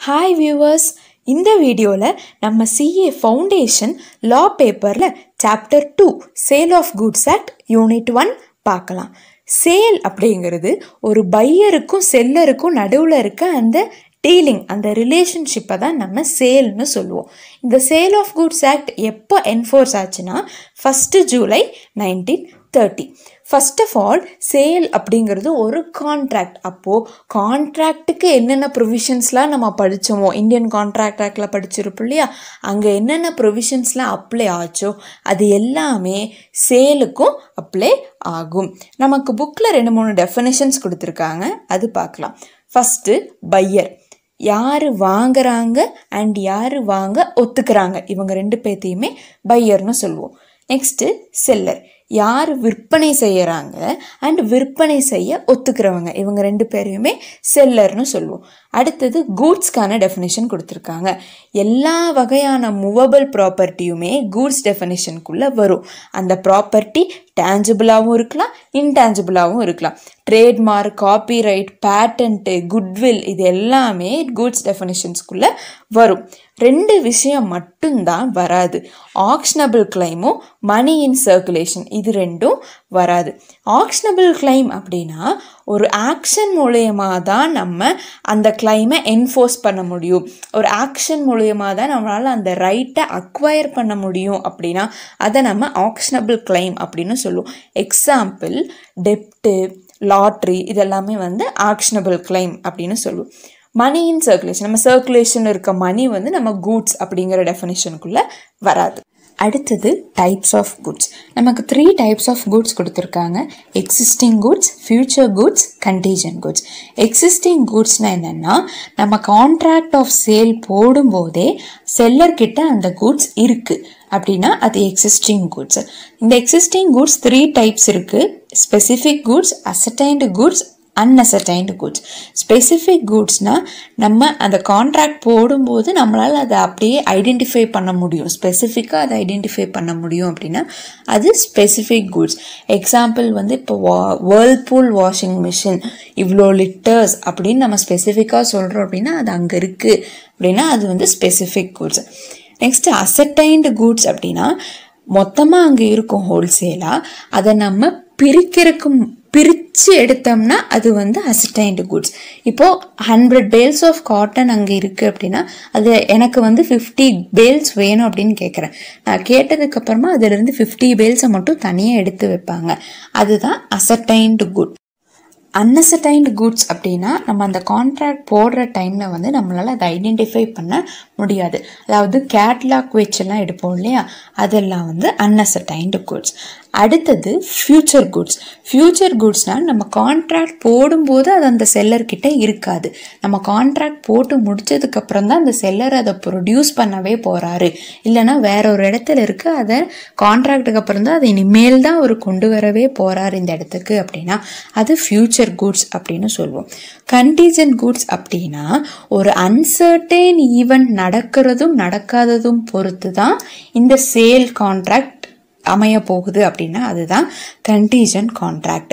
hi viewers இந்த வீடியோவில் நம்ம சிஏ ஃபவுண்டேஷன் லா பேப்பரில் chapter two sale of goods act unit one பார்க்கலாம் சேல் அப்படிங்கிறது ஒரு பையருக்கும் செல்லருக்கும் நடுவில் இருக்க அந்த டீலிங் அந்த ரிலேஷன்ஷிப்பை தான் நம்ம சேல்னு சொல்லுவோம் இந்த சேல் ஆஃப் குட்ஸ் ஆக்ட் எப்போ என்ஃபோர்ஸ் ஆச்சுன்னா first July nineteen thirty first of all sale அப்படிங்கிறது ஒரு கான்ட்ராக்ட் அப்போது கான்ட்ராக்ட்டுக்கு என்னென்ன ப்ரொவிஷன்ஸ்லாம் நம்ம படித்தோமோ இந்தியன் கான்ட்ராக்ட் ஆக்டில் படிச்சிருப்போம் இல்லையா அங்கே என்னென்ன ப்ரொவிஷன்ஸ்லாம் அப்ளை ஆச்சோ அது எல்லாமே சேலுக்கும் அப்ளை ஆகும் நமக்கு புக்கில் ரெண்டு மூணு டெஃபினேஷன்ஸ் கொடுத்துருக்காங்க அது பார்க்கலாம் ஃபஸ்ட்டு பையர் யார் வாங்குறாங்க அண்ட் யார் வாங்க ஒத்துக்கிறாங்க இவங்க ரெண்டு பேர்த்தையுமே பையர்னு சொல்லுவோம் நெக்ஸ்ட்டு செல்லர் யார் விற்பனை செய்கிறாங்க அண்ட் விற்பனை செய்ய ஒத்துக்கிறவங்க இவங்க ரெண்டு பேரையுமே செல்லர்னு சொல்லுவோம் அடுத்தது கூட்ஸ்க்கான டெஃபினேஷன் கொடுத்துருக்காங்க எல்லா வகையான மூவபிள் ப்ராப்பர்ட்டியுமே கூட்ஸ் டெஃபினேஷனுக்குள்ளே வரும் அந்த ப்ராப்பர்ட்டி டேஞ்சபிளாகவும் இருக்கலாம் இன்டேஞ்சபிளாகவும் இருக்கலாம் ட்ரேட்மார்க் காப்பிரைட் பேட்டன்ட்டு குட்வில் இது எல்லாமே கூட்ஸ் டெஃபினேஷன்ஸ்குள்ளே வரும் ரெண்டு விஷயம் மட்டும்தான் வராது ஆக்ஷனபிள் கிளைமும் மணி இன் சர்க்குலேஷன் இது ரெண்டும் வராது ஆக்ஷனபிள் கிளைம் அப்படின்னா ஒரு ஆக்ஷன் மூலயமா தான் நம்ம அந்த கிளைமை என்ஃபோர்ஸ் பண்ண முடியும் ஒரு ஆக்ஷன் மூலயமா தான் நம்மளால் அந்த ரைட்டை அக்வயர் பண்ண முடியும் அப்படின்னா அதை நம்ம ஆக்ஷனபிள் கிளைம் அப்படின்னு சொல்லுவோம் எக்ஸாம்பிள் டெப்ட்டு லாட்ரி இதெல்லாமே வந்து ஆக்ஷனபிள் கிளைம் அப்படின்னு சொல்லுவோம் மணி இன் சர்க்குலேஷன் நம்ம சர்க்குலேஷன் இருக்க மணி வந்து நம்ம கூட்ஸ் அப்படிங்கிற டெஃபினேஷனுக்குள்ளே வராது அடுத்தது டைப்ஸ் ஆஃப் குட்ஸ் நமக்கு த்ரீ டைப்ஸ் ஆஃப் குட்ஸ் கொடுத்துருக்காங்க existing goods future goods contingent goods existing குட்ஸ்னால் என்னென்னா நம்ம கான்ட்ராக்ட் ஆஃப் சேல் போடும்போதே செல்லர்கிட்ட அந்த குட்ஸ் இருக்குது அப்படின்னா அது எக்ஸிஸ்டிங் குட்ஸ் இந்த எக்ஸிஸ்டிங் குட்ஸ் த்ரீ டைப்ஸ் இருக்குது specific goods ascertained goods unascertained goods specific குட்ஸ்னால் நம்ம அந்த கான்ட்ராக்ட் போடும்போது நம்மளால் அதை அப்படியே ஐடென்டிஃபை பண்ண முடியும் ஸ்பெசிஃபிக்காக அதை ஐடென்டிஃபை பண்ண முடியும் அப்படின்னா அது ஸ்பெசிஃபிக் குட்ஸ் எக்ஸாம்பிள் வந்து இப்போ வா வேர்ல்பூல் வாஷிங் மிஷின் இவ்வளோ லிட்டர்ஸ் அப்படின்னு நம்ம ஸ்பெசிஃபிக்காக சொல்கிறோம் அப்படின்னா அது அங்கே இருக்குது அப்படின்னா அது வந்து specific goods next ascertained goods அப்படின்னா மொத்தமாக அங்கே இருக்கும் ஹோல்சேலாக அதை நம்ம பிரிக்கிறதுக்கு பிரித்து எடுத்தோம்னா அது வந்து அசிஸ்டைன்டு குட்ஸ் இப்போது ஹண்ட்ரட் பேல்ஸ் ஆஃப் காட்டன் அங்கே இருக்குது அப்படின்னா அது எனக்கு வந்து ஃபிஃப்டி பேல்ஸ் வேணும் அப்படின்னு கேட்குறேன் நான் கேட்டதுக்கப்புறமா அதிலிருந்து ஃபிஃப்டி பேல்ஸை மட்டும் தனியாக எடுத்து வைப்பாங்க அதுதான் அசர்டைன்டு குட் அன்அசர்டைன்டு குட்ஸ் அப்படின்னா நம்ம அந்த கான்ட்ராக்ட் போடுற டைமில் வந்து நம்மளால் அதை ஐடென்டிஃபை பண்ண முடியாது அதாவது கேட்லாக் வச்செல்லாம் எடுப்போம் இல்லையா அதெல்லாம் வந்து அன்அசர்டைன்டு குட்ஸ் அடுத்தது ஃப்யூச்சர் குட்ஸ் ஃப்யூச்சர் குட்ஸ்னால் நம்ம கான்ட்ராக்ட் போடும்போது அது அந்த செல்லர்கிட்ட இருக்காது நம்ம கான்ட்ராக்ட் போட்டு முடிச்சதுக்கப்புறம் தான் அந்த செல்லர் அதை ப்ரொடியூஸ் பண்ணவே போகிறாரு இல்லைனா வேற ஒரு இடத்துல இருக்கு அதை கான்ட்ராக்டுக்கு அப்புறம் தான் அதை இனிமேல் தான் அவர் கொண்டு வரவே போகிறாரு இந்த இடத்துக்கு அப்படின்னா அது ஃப்யூச்சர் குட்ஸ் அப்படின்னு சொல்லுவோம் கண்டிஜன் குட்ஸ் அப்படின்னா ஒரு அன்சர்டைன் ஈவெண்ட் நடக்கிறதும் நடக்காததும் பொறுத்து தான் இந்த சேல் கான்ட்ராக்ட் அமைய போகுது அப்படின்னா அதுதான் கண்டிஜன் கான்ட்ராக்ட்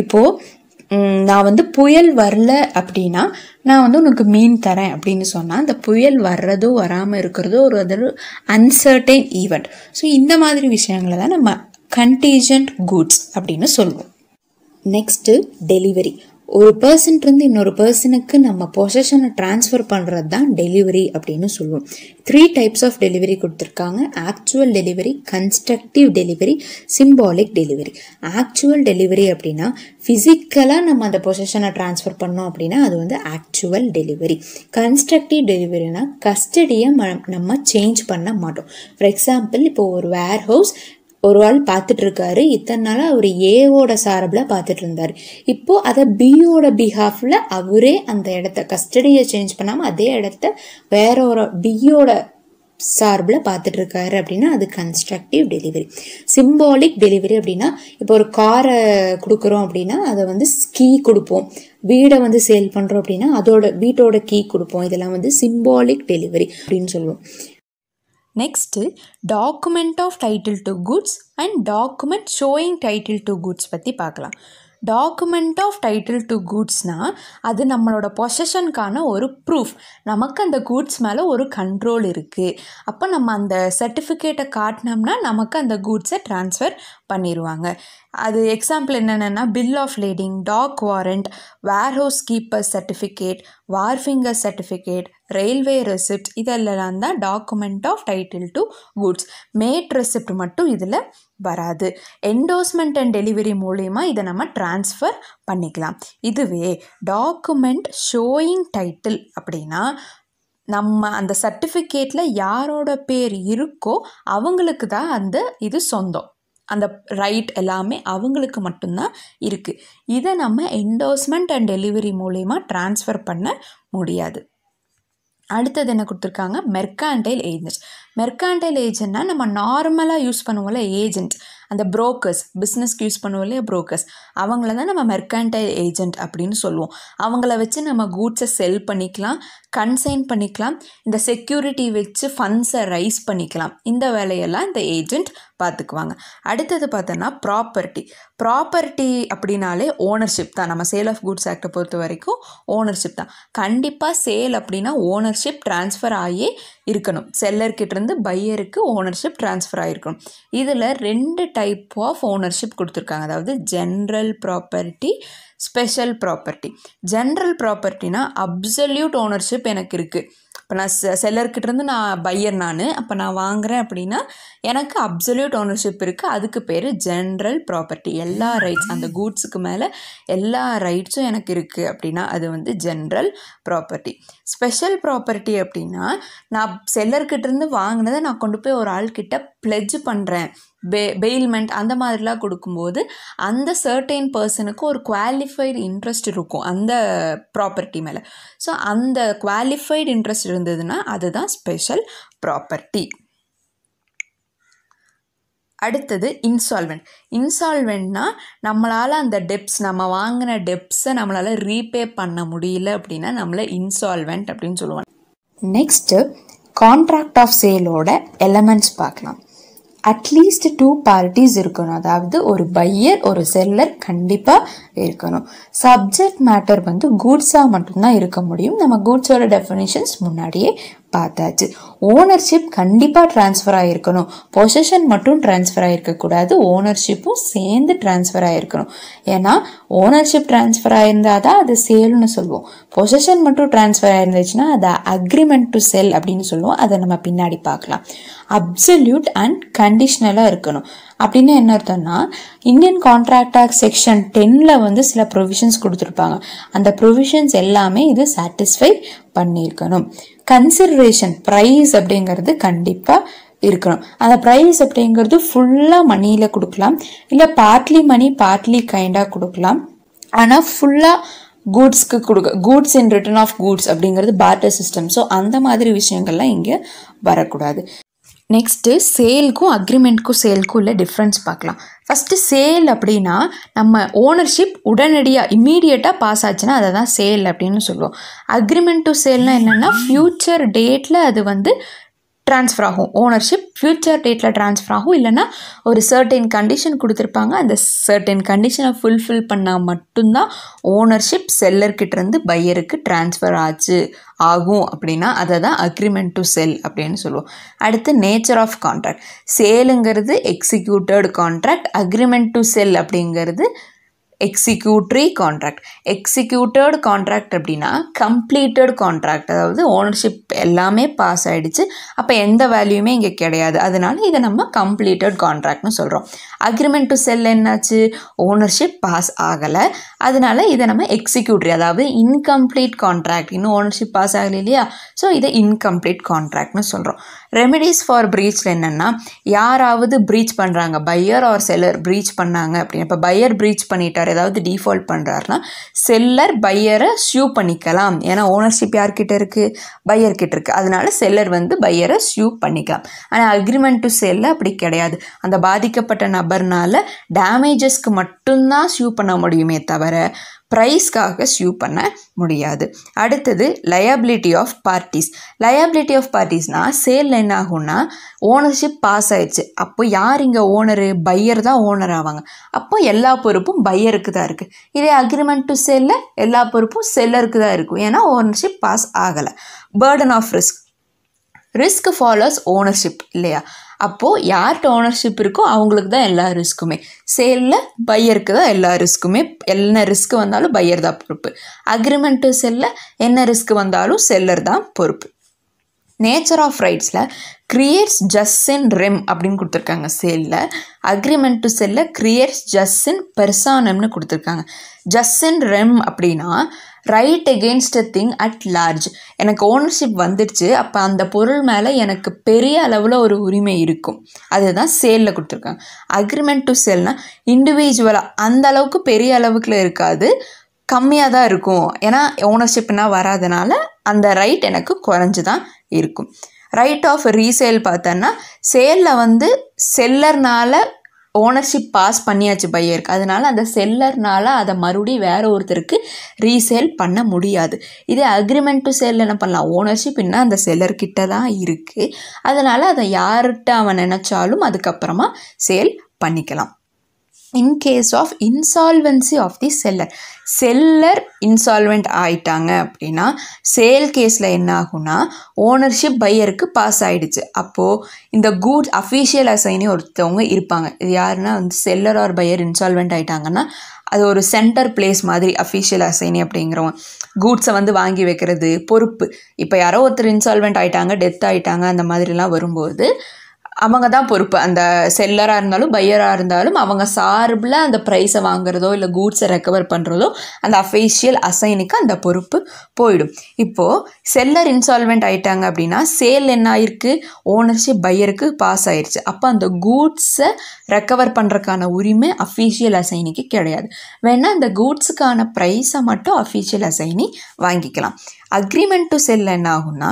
இப்போது நான் வந்து புயல் வரல அப்படின்னா நான் வந்து உனக்கு மீன் தரேன் அப்படின்னு சொன்னால் அந்த புயல் வர்றதோ வராமல் இருக்கிறதோ ஒரு அது அன்சர்டைன் ஈவெண்ட் ஸோ இந்த மாதிரி விஷயங்களை தான் நம்ம கண்டிஜென்ட் குட்ஸ் அப்படின்னு சொல்லுவோம் நெக்ஸ்ட்டு டெலிவரி ஒரு பர்சன்ட்லேருந்து இன்னொரு பர்சனுக்கு நம்ம பொசஷனை ட்ரான்ஸ்ஃபர் பண்ணுறது தான் டெலிவரி அப்படின்னு சொல்லுவோம் த்ரீ டைப்ஸ் ஆஃப் டெலிவரி கொடுத்துருக்காங்க actual delivery constructive delivery symbolic delivery actual delivery அப்படின்னா ஃபிசிக்கலாக நம்ம அந்த பொசஷனை ட்ரான்ஸ்ஃபர் பண்ணோம் அப்படின்னா அது வந்து ஆக்சுவல் டெலிவரி கன்ஸ்ட்ரக்டிவ் டெலிவரினா கஸ்டடியை நம்ம சேஞ்ச் பண்ண மாட்டோம் ஃபார் எக்ஸாம்பிள் இப்போ ஒரு வேர் ஹவுஸ் ஒரு ஆள் பார்த்துட்டு இருக்காரு இத்தனை நாளாக அவர் ஏவோட சார்பில் பார்த்துட்டு இருந்தார் இப்போ அதை பியோட பிஹாஃபில் அவரே அந்த இடத்த கஸ்டடியை சேஞ்ச் பண்ணாமல் அதே இடத்த வேற ஒரு பியோட சார்பில் பார்த்துட்டு இருக்காரு அப்படின்னா அது கன்ஸ்ட்ரக்டிவ் டெலிவரி சிம்பாலிக் டெலிவரி அப்படின்னா இப்போ ஒரு காரை கொடுக்குறோம் அப்படின்னா அதை வந்து கீ கொடுப்போம் வீடை வந்து சேல் பண்ணுறோம் அப்படின்னா அதோட வீட்டோட கீ கொடுப்போம் இதெல்லாம் வந்து சிம்பாலிக் டெலிவரி அப்படின்னு சொல்லுவோம் next document of title to goods and document showing title to goods பற்றி பார்க்கலாம் டாக்குமெண்ட் ஆஃப் டைட்டில் டு கூட்ஸ்னால் அது நம்மளோட பொசஷனுக்கான ஒரு ப்ரூஃப் நமக்கு அந்த கூட்ஸ் மேலே ஒரு கண்ட்ரோல் இருக்குது அப்போ நம்ம அந்த சர்டிஃபிகேட்டை காட்டினோம்னா நமக்கு அந்த கூட்ஸை ட்ரான்ஸ்ஃபர் பண்ணிடுவாங்க அது எக்ஸாம்பிள் என்னென்னா bill of lading dock warrant warehouse keeper certificate wharfinger certificate railway receipt இதெல்லாம் தான் document of title to goods mate receipt மட்டும் இதில் வராது என்டோஸ்மெண்ட் அண்ட் டெலிவரி மூலயமா இதை நம்ம ட்ரான்ஸ்ஃபர் பண்ணிக்கலாம் இதுவே டாக்குமெண்ட் ஷோயிங் டைட்டில் அப்படின்னா நம்ம அந்த சர்டிஃபிகேட்டில் யாரோட பேர் இருக்கோ அவங்களுக்கு தான் அந்த இது சொந்தம் அந்த ரைட் எல்லாமே அவங்களுக்கு மட்டும்தான் இருக்குது இதை நம்ம என்டோஸ்மெண்ட் அண்ட் டெலிவரி மூலயமா ட்ரான்ஸ்ஃபர் பண்ண முடியாது அடுத்தது என்ன கொடுத்துருக்காங்க மெர்கான்டைல் ஏஜென்ட் மெர்கான்டைல் ஏஜென்ட்னா நம்ம நார்மலாக யூஸ் பண்ணுவோம்ல ஏஜென்ட் அந்த புரோக்கர்ஸ் பிஸ்னஸ்க்கு யூஸ் பண்ணுவோம் இல்லையா புரோக்கர்ஸ் அவங்கள தான் நம்ம மெர்கான்டைல் ஏஜென்ட் அப்படின்னு சொல்லுவோம் அவங்கள வச்சு நம்ம கூட்ஸை செல் பண்ணிக்கலாம் கன்சைன் பண்ணிக்கலாம் இந்த செக்யூரிட்டி வச்சு ஃபண்ட்ஸை ரைஸ் பண்ணிக்கலாம் இந்த வேலையெல்லாம் இந்த ஏஜென்ட் பார்த்துக்குவாங்க அடுத்தது பார்த்தோன்னா ப்ராப்பர்ட்டி ப்ராப்பர்ட்டி அப்படின்னாலே ஓனர்ஷிப் தான் நம்ம சேல் ஆஃப் குட்ஸ் ஆக்டை பொறுத்த வரைக்கும் ஓனர்ஷிப் தான் கண்டிப்பாக சேல் அப்படின்னா ஓனர்ஷிப் ட்ரான்ஸ்ஃபர் ஆகியே இருக்கணும் செல்லர்கிட்டேருந்து பையருக்கு ஓனர்ஷிப் ட்ரான்ஸ்ஃபர் ஆகிருக்கணும் இதில் ரெண்டு டைப் ஆஃப் ஓனர்ஷிப் கொடுத்துருக்காங்க அதாவது general property special property general ப்ராப்பர்ட்டினா அப்சல்யூட் ஓனர்ஷிப் எனக்கு இருக்குது இப்போ நான் செ செல்லர்கிட்டேருந்து நான் பையர் நான் அப்போ நான் வாங்குகிறேன் அப்படின்னா எனக்கு அப்சல்யூட் ஓனர்ஷிப் இருக்குது அதுக்கு பேர் ஜென்ரல் ப்ராப்பர்ட்டி எல்லா ரைட்ஸ் அந்த கூட்ஸுக்கு மேலே எல்லா ரைட்ஸும் எனக்கு இருக்குது அப்படின்னா அது வந்து ஜென்ரல் ப்ராப்பர்ட்டி ஸ்பெஷல் ப்ராப்பர்ட்டி அப்படின்னா நான் செல்லர்கிட்டேருந்து வாங்கினதை நான் கொண்டு போய் ஒரு ஆள்கிட்ட ப்ளெஜ் பண்ணுறேன் பெ பெயில்மெண்ட் அந்த மாதிரிலாம் கொடுக்கும்போது அந்த சர்டைன் பர்சனுக்கு ஒரு குவாலிஃபைடு இன்ட்ரெஸ்ட் இருக்கும் அந்த ப்ராப்பர்ட்டி மேலே ஸோ அந்த குவாலிஃபைடு இன்ட்ரெஸ்ட் இருந்ததுன்னா அதுதான் ஸ்பெஷல் ப்ராப்பர்ட்டி அடுத்தது இன்சால்வெண்ட் இன்சால்வெண்ட்னா நம்மளால் அந்த டெப்ஸ் நம்ம வாங்கின டெப்ஸை நம்மளால் ரீபே பண்ண முடியல அப்படின்னா நம்மளை இன்சால்வெண்ட் அப்படின்னு சொல்லுவாங்க நெக்ஸ்ட்டு கான்ட்ராக்ட் ஆஃப் சேலோட எலமெண்ட்ஸ் பார்க்கலாம் அட்லீஸ்ட் டூ பார்ட்டிஸ் இருக்கணும் அதாவது ஒரு பையர் ஒரு செல்லர் கண்டிப்பாக இருக்கணும் சப்ஜெக்ட் மேட்டர் வந்து கூட்ஸாக மட்டும்தான் இருக்க முடியும் நம்ம கூட்ஸோட டெஃபினேஷன்ஸ் முன்னாடியே பார்த்தாச்சு ஓனர்ஷிப் கண்டிப்பாக ட்ரான்ஸ்ஃபர் ஆகிருக்கணும் பொசிஷன் மட்டும் ட்ரான்ஸ்ஃபர் ஆகிருக்கக்கூடாது ஓனர்ஷிப்பும் சேர்ந்து ட்ரான்ஸ்ஃபர் ஆகிருக்கணும் ஏன்னா ஓனர்ஷிப் ட்ரான்ஸ்ஃபர் ஆயிருந்தால் தான் அது சேல்னு சொல்லுவோம் பொசிஷன் மட்டும் ட்ரான்ஸ்ஃபர் ஆயிருந்துச்சுன்னா அதை அக்ரிமெண்ட் டு செல் அப்படின்னு சொல்லுவோம் அதை நம்ம பின்னாடி பார்க்கலாம் அப்சல்யூட் அண்ட் கண்டிஷ்னலாக இருக்கணும் அப்படின்னு என்ன அர்த்தம்னா இந்தியன் கான்ட்ராக்ட் ஆக்ட் செக்ஷன் டென்னில் வந்து சில ப்ரொவிஷன்ஸ் கொடுத்துருப்பாங்க அந்த ப்ரொவிஷன்ஸ் எல்லாமே இது சாட்டிஸ்ஃபை பண்ணியிருக்கணும் கன்சிடரேஷன் ப்ரைஸ் அப்படிங்கிறது கண்டிப்பாக இருக்கணும் அந்த ப்ரைஸ் அப்படிங்கிறது ஃபுல்லாக மணியில் கொடுக்கலாம் இல்லை பார்ட்லி மணி பார்ட்லி கைண்டாக கொடுக்கலாம் ஆனால் ஃபுல்லாக கூட்ஸ்க்கு கொடுக்க goods in return of goods அப்படிங்கிறது பார்ட்டர் சிஸ்டம் ஸோ அந்த மாதிரி விஷயங்கள்லாம் இங்கே வரக்கூடாது நெக்ஸ்ட்டு சேலுக்கும் அக்ரிமெண்ட்க்கும் சேலுக்கும் உள்ள டிஃப்ரென்ஸ் பார்க்கலாம் ஃபஸ்ட்டு சேல் அப்படின்னா நம்ம ஓனர்ஷிப் உடனடியாக இம்மீடியட்டாக பாஸ் ஆச்சுன்னா அதை தான் சேல் அப்படின்னு சொல்லுவோம் அக்ரிமெண்ட் டு சேல்னால் என்னென்னா ஃப்யூச்சர் டேட்டில் அது வந்து ட்ரான்ஸ்ஃபர் ஆகும் ஓனர்ஷிப் ஃப்யூச்சர் டேட்டில் ட்ரான்ஸ்ஃபர் ஆகும் இல்லைனா ஒரு சர்டைன் கண்டிஷன் கொடுத்துருப்பாங்க அந்த சர்டைன் கண்டிஷனை ஃபுல்ஃபில் பண்ணால் மட்டும்தான் ஓனர்ஷிப் செல்லர்கிட்டேருந்து பையருக்கு ட்ரான்ஸ்ஃபர் ஆச்சு ஆகும் அப்படின்னா அதை தான் அக்ரிமெண்ட் டு செல் அப்படின்னு சொல்லுவோம் அடுத்து நேச்சர் ஆஃப் கான்ட்ராக்ட் சேலுங்கிறது executed contract agreement to sell அப்படிங்கிறது எக்ஸிக்யூட்ரி கான்ட்ராக்ட் எக்ஸிக்யூட்டட் கான்ட்ராக்ட் அப்படின்னா கம்ப்ளீட்டட் கான்ட்ராக்ட் அதாவது ஓனர்ஷிப் எல்லாமே பாஸ் ஆகிடுச்சு அப்போ எந்த வேல்யூமே இங்கே கிடையாது அதனால இதை நம்ம கம்ப்ளீட்டட் கான்ட்ராக்ட்னு சொல்கிறோம் அக்ரிமெண்ட் டு செல் என்னாச்சு ஓனர்ஷிப் பாஸ் ஆகலை அதனால இதை நம்ம எக்ஸிக்யூட்ரி அதாவது இன்கம்ப்ளீட் கான்ட்ராக்ட் இன்னும் ஓனர்ஷிப் பாஸ் ஆகலை இல்லையா ஸோ இதை இன்கம்ப்ளீட் கான்ட்ராக்ட்னு சொல்கிறோம் ரெமெடிஸ் ஃபார் ப்ரீச்சில் என்னென்னா யாராவது ப்ரீச் பண்ணுறாங்க பையர் ஆர் செல்லர் ப்ரீச் பண்ணாங்க அப்படின்னு இப்போ பையர் ப்ரீச் பண்ணிட்டார் ஏதாவது டிஃபால்ட் பண்ணுறாருனா செல்லர் பையரை ஷூ பண்ணிக்கலாம் ஏன்னா ஓனர்ஷிப் யார்கிட்ட இருக்குது பையர்கிட்ட இருக்குது அதனால செல்லர் வந்து பையரை ஷூ பண்ணிக்கலாம் ஆனால் அக்ரிமெண்ட் டு செல்ல அப்படி கிடையாது அந்த பாதிக்கப்பட்ட நபர்னால டேமேஜஸ்க்கு மட்டும்தான் ஷூ பண்ண முடியுமே தவிர ப்ரைஸ்க்காக சூ பண்ண முடியாது அடுத்தது liability of parties liability of பார்ட்டிஸ்னால் சேலில் என்ன ஆகும்னா ஓனர்ஷிப் பாஸ் ஆயிடுச்சு அப்போ யார் இங்கே ஓனரு பையர் தான் ஓனர் ஆவாங்க அப்போ எல்லா பொறுப்பும் பையருக்கு தான் இருக்குது இதே அக்ரிமெண்ட் டு செல்லில் எல்லா பொறுப்பும் செல்லருக்கு தான் இருக்கும் ஏன்னா ஓனர்ஷிப் பாஸ் ஆகலை burden of risk risk follows ownership இல்லையா அப்போது யார்கிட்ட ஓனர்ஷிப் இருக்கோ அவங்களுக்கு தான் எல்லா ரிஸ்க்குமே சேலில் பையருக்கு தான் எல்லா ரிஸ்க்குமே என்ன ரிஸ்க் வந்தாலும் பையர் தான் பொறுப்பு அக்ரிமெண்ட்டு செல்ல என்ன ரிஸ்க் வந்தாலும் செல்லர் தான் பொறுப்பு நேச்சர் ஆஃப் ரைட்ஸில் கிரியேட்ஸ் ஜஸ்ட் இன் ரெம் அப்படின்னு கொடுத்துருக்காங்க சேலில் agreement to sell creates jus in பெர்சானம்னு கொடுத்துருக்காங்க ஜஸ்ட் இன் ரெம் அப்படின்னா right against a thing at large எனக்கு ஓனர்ஷிப் வந்துடுச்சு அப்போ அந்த பொருள் மேலே எனக்கு பெரிய அளவில் ஒரு உரிமை இருக்கும் அதுதான் சேலில் கொடுத்துருக்காங்க அக்ரிமெண்ட் டு செல்னா இண்டிவிஜுவலாக அந்த அளவுக்கு பெரிய அளவுக்குள்ள இருக்காது கம்மியாக தான் இருக்கும் ஏன்னா ஓனர்ஷிப்னா வராதனால அந்த ரைட் எனக்கு குறைஞ்சு தான் இருக்கும் ரைட் ஆஃப் ரீசேல் பார்த்தோன்னா சேலில் வந்து செல்லர்னால ஓனர்ஷிப் பாஸ் பண்ணியாச்சு பையருக்கு அதனால அந்த செல்லர்னால அதை மறுபடியும் வேற ஒருத்தருக்கு ரீசேல் பண்ண முடியாது இதே அக்ரிமெண்ட் டு சேல் என்ன பண்ணலாம் ஓனர்ஷிப் இன்னும் அந்த செல்லர்கிட்ட தான் இருக்குது அதனால் அதை யார்கிட்ட அவன் நினச்சாலும் அதுக்கப்புறமா சேல் பண்ணிக்கலாம் in case of insolvency of the seller seller insolvent ஆயிட்டாங்க அப்படின்னா சேல் கேஸில் என்ன ஆகும்னா ஓனர்ஷிப் பையருக்கு பாஸ் ஆகிடுச்சு அப்போது இந்த கூட்ஸ் அஃபீஷியல் அசைனி ஒருத்தவங்க இருப்பாங்க இது யாருன்னா வந்து செல்லர் ஆர் பையர் இன்சால்வெண்ட் ஆயிட்டாங்கன்னா அது ஒரு சென்டர் பிளேஸ் மாதிரி அஃபீஷியல் அசைனி அப்படிங்கிறவங்க கூட்ஸை வந்து வாங்கி வைக்கிறது பொறுப்பு இப்போ யாரோ ஒருத்தர் இன்சால்வெண்ட் ஆயிட்டாங்க டெத் ஆயிட்டாங்க அந்த மாதிரிலாம் வரும்போது அவங்க தான் பொறுப்பு அந்த செல்லராக இருந்தாலும் பையராக இருந்தாலும் அவங்க சார்பில் அந்த ப்ரைஸை வாங்குறதோ இல்லை கூட்ஸை ரெக்கவர் பண்ணுறதோ அந்த அஃபீஷியல் அசைனுக்கு அந்த பொறுப்பு போயிடும் இப்போது செல்லர் இன்சால்வெண்ட் ஆயிட்டாங்க அப்படின்னா சேல் என்ன ஆயிருக்கு ஓனர்ஷிப் பையருக்கு பாஸ் ஆயிடுச்சு அப்போ அந்த கூட்ஸை ரெக்கவர் பண்ணுறதுக்கான உரிமை அஃபீஷியல் அசைனிக்கு கிடையாது வேணால் அந்த கூட்ஸுக்கான ப்ரைஸை மட்டும் அஃபீஷியல் அசைனி வாங்கிக்கலாம் அக்ரிமெண்ட் டு செல் என்ன ஆகும்னா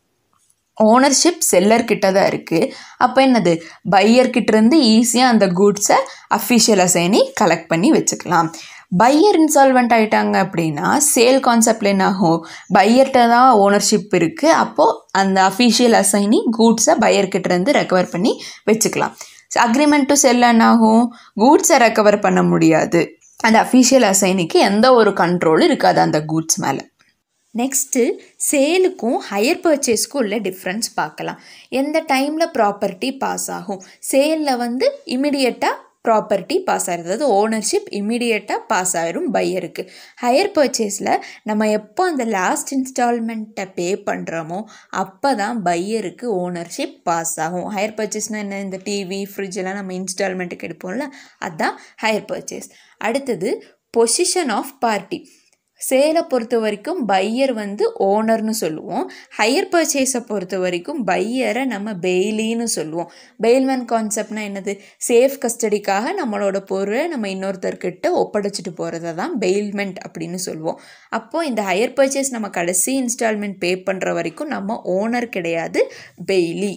ஓனர்ஷிப் செல்லர்கிட்ட தான் இருக்குது அப்போ என்னது பையர்கிட்டேருந்து ஈஸியாக அந்த கூட்ஸை அஃபிஷியல் அசைனி கலெக்ட் பண்ணி வச்சுக்கலாம் பையர் இன்சால்வெண்ட் ஆகிட்டாங்க அப்படின்னா சேல் கான்செப்டில் என்ன ஆகும் பையர்கிட்ட தான் ஓனர்ஷிப் இருக்குது அப்போது அந்த அஃபிஷியல் அசைனி கூட்ஸை பையர்கிட்டேருந்து ரெக்கவர் பண்ணி வச்சுக்கலாம் அக்ரிமெண்ட் டு செல் என்ன ஆகும் கூட்ஸை ரெக்கவர் பண்ண முடியாது அந்த அஃபிஷியல் அசைனிக்கு எந்த ஒரு கண்ட்ரோலும் இருக்காது அந்த கூட்ஸ் மேலே நெக்ஸ்ட்டு சேலுக்கும் ஹையர் பர்ச்சேஸ்க்கும் உள்ள டிஃப்ரென்ஸ் பார்க்கலாம் எந்த டைமில் ப்ராப்பர்ட்டி பாஸ் ஆகும் சேலில் வந்து இமிடியட்டாக ப்ராப்பர்ட்டி பாஸ் ஆகிறது அதாவது ஓனர்ஷிப் இமீடியட்டாக பாஸ் ஆயிரும் பையருக்கு ஹையர் பர்ச்சேஸில் நம்ம எப்போ அந்த லாஸ்ட் இன்ஸ்டால்மெண்ட்டை பே பண்ணுறோமோ அப்போ தான் பையருக்கு ஓனர்ஷிப் பாஸ் ஆகும் ஹையர் பர்ச்சேஸ்னால் என்ன இந்த டிவி ஃப்ரிட்ஜ் எல்லாம் நம்ம இன்ஸ்டால்மெண்ட்டுக்கு எடுப்போம்ல அதுதான் ஹையர் பர்ச்சேஸ் அடுத்தது பொசிஷன் ஆஃப் பார்ட்டி சேலை பொறுத்த வரைக்கும் பையர் வந்து ஓனர்னு சொல்லுவோம் ஹையர் பர்ச்சேஸை பொறுத்த வரைக்கும் பையரை நம்ம பெயிலின்னு சொல்லுவோம் பெயில்மேன் கான்செப்ட்னா என்னது சேஃப் கஸ்டடிக்காக நம்மளோட பொருளை நம்ம இன்னொருத்தர்கிட்ட ஒப்படைச்சிட்டு போகிறத தான் பெயில்மெண்ட் அப்படின்னு சொல்லுவோம் அப்போது இந்த ஹையர் பர்ச்சேஸ் நம்ம கடைசி இன்ஸ்டால்மெண்ட் பே பண்ணுற வரைக்கும் நம்ம ஓனர் கிடையாது பெய்லி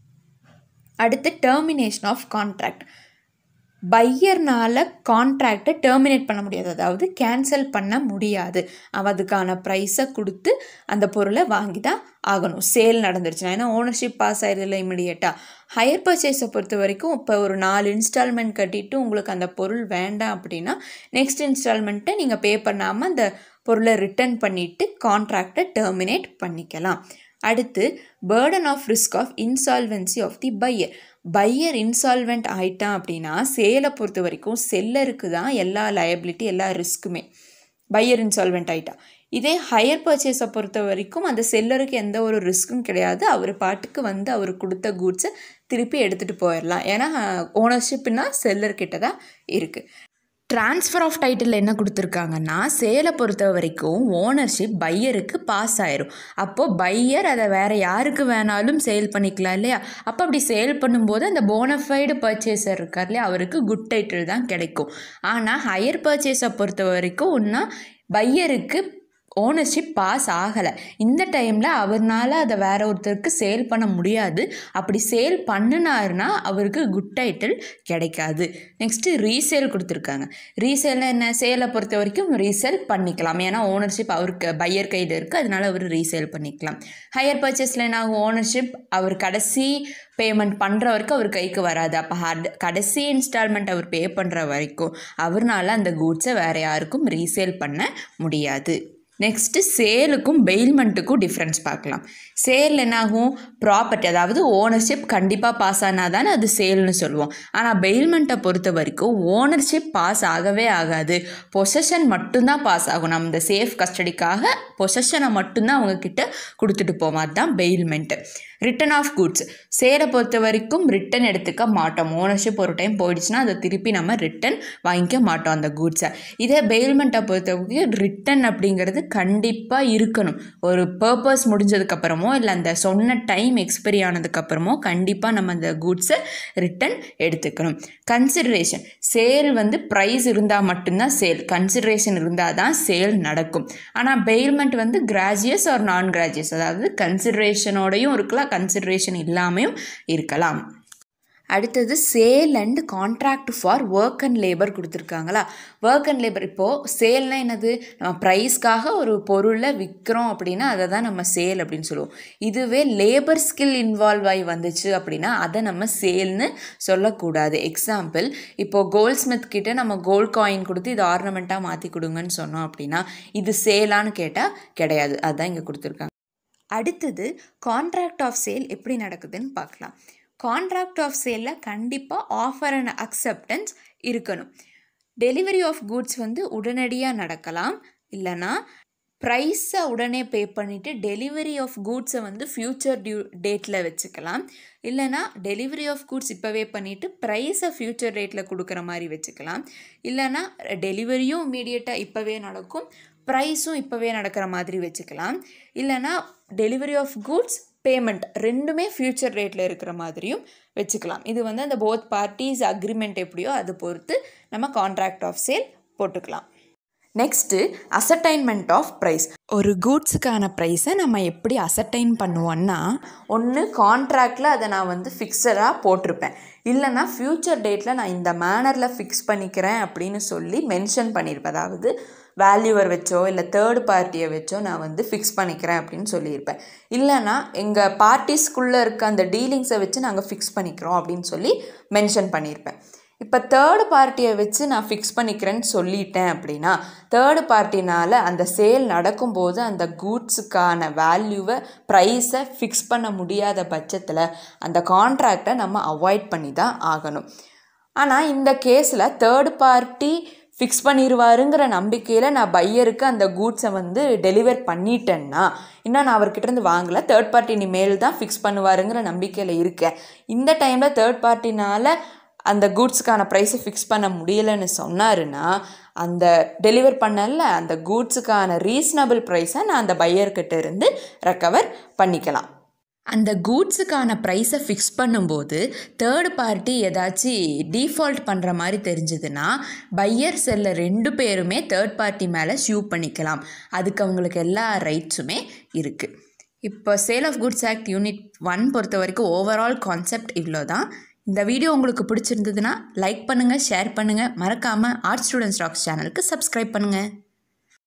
அடுத்து டெர்மினேஷன் ஆஃப் கான்ட்ராக்ட் பையர்னால் கான்ட்ராக்டை டெர்மினேட் பண்ண முடியாது அதாவது கேன்சல் பண்ண முடியாது அவன் அதுக்கான ப்ரைஸை கொடுத்து அந்த பொருளை வாங்கி தான் ஆகணும் சேல் நடந்துருச்சுன்னா ஏன்னா ஓனர்ஷிப் பாஸ் ஆயிருதில்ல இமிடியேட்டாக ஹையர் பர்ச்சேஸை பொறுத்த வரைக்கும் இப்போ ஒரு நாலு இன்ஸ்டால்மெண்ட் கட்டிட்டு உங்களுக்கு அந்த பொருள் வேண்டாம் அப்படின்னா நெக்ஸ்ட் இன்ஸ்டால்மெண்ட்டை நீங்கள் பே பண்ணாமல் அந்த பொருளை ரிட்டர்ன் பண்ணிவிட்டு கான்ட்ராக்டை டெர்மினேட் பண்ணிக்கலாம் அடுத்து burden of risk of insolvency of the buyer buyer insolvent ஆயிட்டான் அப்படின்னா சேலை பொறுத்த வரைக்கும் செல்லருக்கு தான் எல்லா லயபிலிட்டி எல்லா ரிஸ்க்குமே பையர் இன்சால்வெண்ட் ஆயிட்டா இதே ஹையர் பர்ச்சேஸை பொறுத்த வரைக்கும் அந்த செல்லருக்கு எந்த ஒரு ரிஸ்க்கும் கிடையாது அவர் பாட்டுக்கு வந்து அவர் கொடுத்த கூட்ஸை திருப்பி எடுத்துகிட்டு போயிடலாம் ஏன்னா ஓனர்ஷிப்னா செல்லர்கிட்ட தான் இருக்குது ட்ரான்ஸ்ஃபர் ஆஃப் டைட்டில் என்ன கொடுத்துருக்காங்கன்னா சேலை பொறுத்த வரைக்கும் ஓனர்ஷிப் பையருக்கு பாஸ் ஆயிரும் அப்போது பையர் அதை வேறு யாருக்கு வேணாலும் சேல் பண்ணிக்கலாம் இல்லையா அப்போ அப்படி சேல் பண்ணும்போது அந்த போனஃபைடு பர்ச்சேசர் இருக்கார் இல்லையா அவருக்கு குட் டைட்டில் தான் கிடைக்கும் ஆனால் ஹையர் பர்ச்சேஸை பொறுத்த வரைக்கும் ஒன்றா பையருக்கு ஓனர்ஷிப் பாஸ் ஆகலை இந்த டைமில் அவர்னால அதை வேற ஒருத்தருக்கு சேல் பண்ண முடியாது அப்படி சேல் பண்ணினாருன்னா அவருக்கு குட் டைட்டில் கிடைக்காது நெக்ஸ்ட்டு ரீசேல் கொடுத்துருக்காங்க ரீசேல்னா என்ன சேலை பொறுத்த வரைக்கும் ரீசேல் பண்ணிக்கலாம் ஏன்னா ஓனர்ஷிப் அவருக்கு பையர் கையில் இருக்குது அதனால அவர் ரீசேல் பண்ணிக்கலாம் ஹையர் பர்ச்சேஸில் என்ன ஆகும் ஓனர்ஷிப் அவர் கடைசி பேமெண்ட் பண்ணுற வரைக்கும் அவர் கைக்கு வராது அப்போ ஹட் கடைசி இன்ஸ்டால்மெண்ட் அவர் பே பண்ணுற வரைக்கும் அவர்னால அந்த கூட்ஸை வேறு யாருக்கும் ரீசேல் பண்ண முடியாது நெக்ஸ்ட்டு சேலுக்கும் பெயில்மெண்ட்டுக்கும் டிஃப்ரென்ஸ் பார்க்கலாம் சேல் என்னாகும் ப்ராப்பர்ட்டி அதாவது ஓனர்ஷிப் கண்டிப்பாக பாஸ் ஆனால் தானே அது சேல்னு சொல்லுவோம் ஆனால் பெயில்மெண்ட்டை பொறுத்த வரைக்கும் ஓனர்ஷிப் பாஸ் ஆகவே ஆகாது பொசஷன் மட்டும்தான் பாஸ் ஆகும் நம்ம இந்த சேஃப் கஸ்டடிக்காக பொசஷனை மட்டும்தான் அவங்க கிட்ட கொடுத்துட்டு போவோம் அதுதான் பெயில்மெண்ட்டு ரிட்டன் ஆஃப் குட்ஸ் சேலை பொறுத்த வரைக்கும் ரிட்டன் எடுத்துக்க மாட்டோம் ஓனர்ஷிப் ஒரு டைம் போயிடுச்சுன்னா அதை திருப்பி நம்ம ரிட்டன் வாங்கிக்க மாட்டோம் அந்த குட்ஸை இதே பெயில்மெண்ட்டை பொறுத்த வரைக்கும் ரிட்டன் அப்படிங்கிறது கண்டிப்பாக இருக்கணும் ஒரு பர்பஸ் முடிஞ்சதுக்கப்புறமோ இல்லை அந்த சொன்ன டைம் எக்ஸ்பைரி ஆனதுக்கப்புறமோ கண்டிப்பாக நம்ம அந்த குட்ஸை ரிட்டன் எடுத்துக்கணும் கன்சிடரேஷன் சேல் வந்து ப்ரைஸ் இருந்தால் மட்டும்தான் சேல் கன்சிடரேஷன் இருந்தால் தான் சேல் நடக்கும் ஆனால் பெயில்மெண்ட் வந்து கிராஜுவஸ் ஆர் நான் கிராஜுவஸ் அதாவது கன்சிடரேஷனோடையும் இருக்கலாம் கன்சிடரேஷன் இல்லாமையும் இருக்கலாம் அடுத்தது sale and contract for work and labour கொடுத்துருக்காங்களா ஒர்க் அண்ட் லேபர் இப்போது சேல்னா என்னது நம்ம ப்ரைஸ்க்காக ஒரு பொருளை விற்கிறோம் அப்படின்னா அதை தான் நம்ம சேல் அப்படின்னு சொல்லுவோம் இதுவே லேபர் ஸ்கில் இன்வால்வ் ஆகி வந்துச்சு அப்படின்னா அதை நம்ம சேல்னு சொல்லக்கூடாது எக்ஸாம்பிள் இப்போது கோல்ட் ஸ்மித் கிட்ட நம்ம கோல்ட் காயின் கொடுத்து இது ஆர்னமெண்ட்டாக மாற்றி கொடுங்கன்னு சொன்னோம் அப்படின்னா இது சேலான்னு கேட்டால் கிடையாது அதுதான் இங்கே கொடுத்துருக்காங்க அடுத்தது கான்ட்ராக்ட் ஆஃப் சேல் எப்படி நடக்குதுன்னு பார்க்கலாம் கான்ட்ராக்ட் ஆஃப் சேலில் கண்டிப்பாக ஆஃபர் அண்ட் அக்செப்டன்ஸ் இருக்கணும் டெலிவரி ஆஃப் குட்ஸ் வந்து உடனடியாக நடக்கலாம் இல்லைனா ப்ரைஸை உடனே பே பண்ணிவிட்டு டெலிவரி ஆஃப் கூட்ஸை வந்து ஃப்யூச்சர் டியூ டேட்டில் வச்சுக்கலாம் இல்லைனா டெலிவரி ஆஃப் கூட்ஸ் இப்போவே பண்ணிவிட்டு ப்ரைஸை ஃப்யூச்சர் டேட்டில் கொடுக்குற மாதிரி வச்சுக்கலாம் இல்லைனா டெலிவரியும் இமீடியட்டாக இப்போவே நடக்கும் ப்ரைஸும் இப்போவே நடக்கிற மாதிரி வச்சுக்கலாம் இல்லைனா டெலிவரி ஆஃப் கூட்ஸ் பேமெண்ட் ரெண்டுமே ஃப்யூச்சர் ரேட்டில் இருக்கிற மாதிரியும் வச்சுக்கலாம் இது வந்து அந்த போத் பார்ட்டிஸ் அக்ரிமெண்ட் எப்படியோ அது பொறுத்து நம்ம கான்ட்ராக்ட் ஆஃப் சேல் போட்டுக்கலாம் நெக்ஸ்ட்டு அசர்டைன்மெண்ட் ஆஃப் ப்ரைஸ் ஒரு கூட்ஸுக்கான ப்ரைஸை நம்ம எப்படி அசர்டைன் பண்ணுவோன்னா ஒன்று கான்ட்ராக்டில் அதை நான் வந்து ஃபிக்ஸடாக போட்டிருப்பேன் இல்லைனா ஃப்யூச்சர் டேட்டில் நான் இந்த மேனரில் ஃபிக்ஸ் பண்ணிக்கிறேன் அப்படின்னு சொல்லி மென்ஷன் பண்ணியிருப்பேன் அதாவது வேல்யூவர் வச்சோ இல்லை தேர்ட் பார்ட்டியை வச்சோ நான் வந்து ஃபிக்ஸ் பண்ணிக்கிறேன் அப்படின்னு சொல்லியிருப்பேன் இல்லைனா எங்கள் பார்ட்டிஸ்குள்ளே இருக்க அந்த டீலிங்ஸை வச்சு நாங்கள் ஃபிக்ஸ் பண்ணிக்கிறோம் அப்படின்னு சொல்லி மென்ஷன் பண்ணியிருப்பேன் இப்போ தேர்டு பார்ட்டியை வச்சு நான் ஃபிக்ஸ் பண்ணிக்கிறேன்னு சொல்லிட்டேன் அப்படின்னா தேர்டு பார்ட்டினால் அந்த சேல் நடக்கும்போது அந்த கூட்ஸுக்கான வேல்யூவை ப்ரைஸை ஃபிக்ஸ் பண்ண முடியாத பட்சத்தில் அந்த கான்ட்ராக்டை நம்ம அவாய்ட் பண்ணி தான் ஆகணும் ஆனால் இந்த கேஸில் தேர்டு பார்ட்டி ஃபிக்ஸ் பண்ணிடுவாருங்கிற நம்பிக்கையில் நான் பையருக்கு அந்த கூட்ஸை வந்து டெலிவர் பண்ணிட்டேன்னா இன்னும் நான் அவர்கிட்டருந்து வாங்கலை தேர்ட் பார்ட்டி இனிமேல் தான் ஃபிக்ஸ் பண்ணுவாருங்கிற நம்பிக்கையில் இருக்கேன் இந்த டைமில் தேர்ட் பார்ட்டினால் அந்த கூட்ஸுக்கான ப்ரைஸை ஃபிக்ஸ் பண்ண முடியலைன்னு சொன்னாருன்னா அந்த டெலிவர் பண்ணல அந்த கூட்ஸுக்கான ரீசனபிள் ப்ரைஸை நான் அந்த பையர்கிட்ட இருந்து ரெக்கவர் பண்ணிக்கலாம் அந்த கூட்ஸுக்கான ப்ரைஸை ஃபிக்ஸ் பண்ணும்போது தேர்டு பார்ட்டி ஏதாச்சும் டீஃபால்ட் பண்ணுற மாதிரி தெரிஞ்சதுன்னா பையர் செல்ல ரெண்டு பேருமே தேர்ட் பார்ட்டி மேலே ஷூ பண்ணிக்கலாம் அதுக்கு அவங்களுக்கு எல்லா ரைட்ஸுமே இருக்குது இப்போ sale of goods act unit one பொறுத்த வரைக்கும் ஓவரால் கான்செப்ட் இவ்வளோ தான் இந்த வீடியோ உங்களுக்கு பிடிச்சிருந்ததுன்னா லைக் பண்ணுங்கள் ஷேர் பண்ணுங்கள் மறக்காமல் ஆர்ட் ஸ்டூடெண்ட்ஸ் ராக்ஸ் சேனலுக்கு சப்ஸ்கிரைப் பண்ணுங்கள்